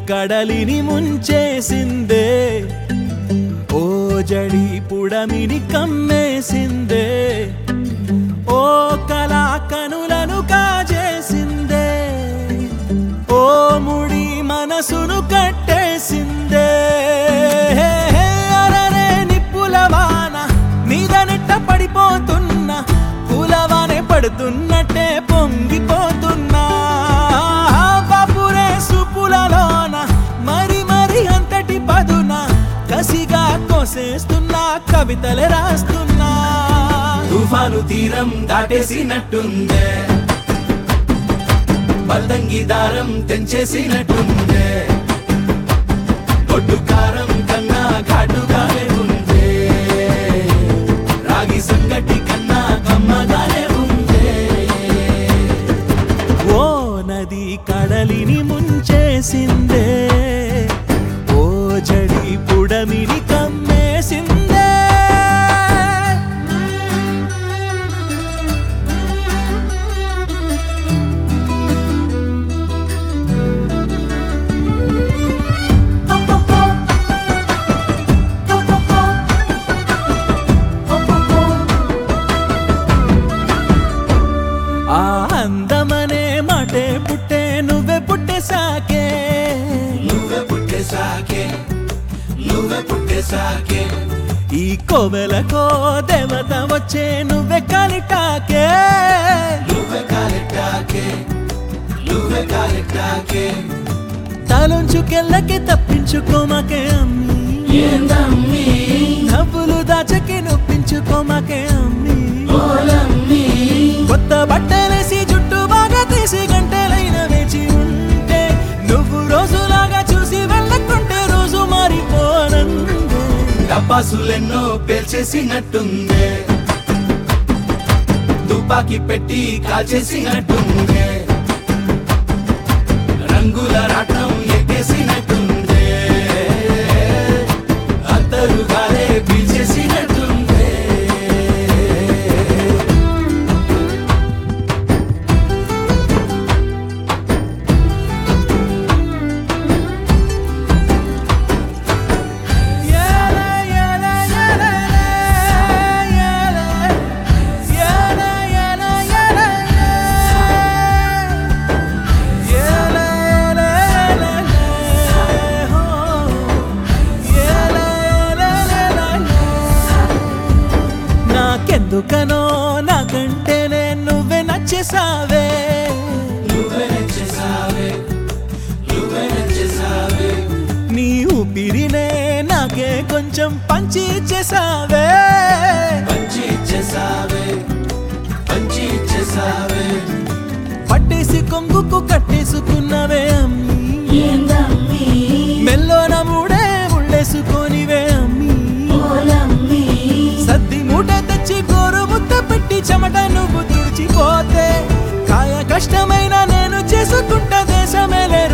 కడలిని ముంచేసిందే ఓ జడి పుడమిని కమ్మేసిందే ఓ కళా కనులను కాజేసిందే ఓ ముడి మనసును కట్టేసిందే అరరే నిప్పుల వాన మీద నెట్ట పడిపోతున్నా పూలవానే పడుతున్నట్టే పొంగిపోతున్నా బాపురే సుపులలోన మరి మరి అంతటి పదున కసిగా కోసేస్తున్నా కవితలు రాస్తున్నా తుఫాను తీరం దాటేసినట్టుందే పతంగి దారం తెంచేసినట్టుందే ఒడ్డు కారం కన్నా ఘాటుగానే ఉందే రాగి సంగటి కన్నా కమ్మగానే ఉందే ఓ నది కడలిని ముంచేసిందే ఓ జడి పుడమిని కమ్మేసిందే ఆ అందమనే మాటే పుట్టే నువ్వే పుట్టేశాకే నువ్వే పుట్టేసాకే నువ్వే పుట్టేసాకే ఈ కోవెలకో దేవత వచ్చే నువ్వే కలిటాకే నువ్వే కాలెట్టాకే నువ్వే కాలెట్టాకే తలొంచుకెళ్ళకి తప్పించుకోమాకే అమ్మి ఏందమ్మీ నవ్వులు దాచకి నొప్పించుకోమాకే అమ్మి ఓలమ్మీ కొత్త బట్టలేసి జుట్టు బాగా తీసి గంటలైన వేచి ఉంటే నువ్వు రోజులాగా చూసి వెళ్ళకుంటే రోజు మారిపోనందే టపాసులెన్నో పేల్చేసినట్టుందే తుపాకీ పెట్టి కాల్చేసినట్టుందే రంగుల రాట్నం ఎక్కేసినట్టుందే అద్దరుగాలే పీల్చేసినట్టుందే నాకెందుకనో నాకంటేనే నువ్వే నచ్చేసావే నువ్వే నచ్చేసావే నువ్వే నచ్చేసావే నీ ఊపిరినే నాకే కొంచెం పంచి ఇచ్చేసావే పంచి ఇచ్చేసావే పంచి ఇచ్చేసావే పట్టేసి కొంగుకు కట్టేసుకున్నవే అమ్మి ఏందమ్మీ మెల్లోన మూడే ముళ్ళేసుకొనివే అమ్మి ఓలమ్మీ సద్ది మూట తెచ్చి గోరు ముద్ద పెట్టి చెమట నువ్వు తుడిచిపోతే కాయ కష్టమైన నేను చేసుకుంటా దేశమేలే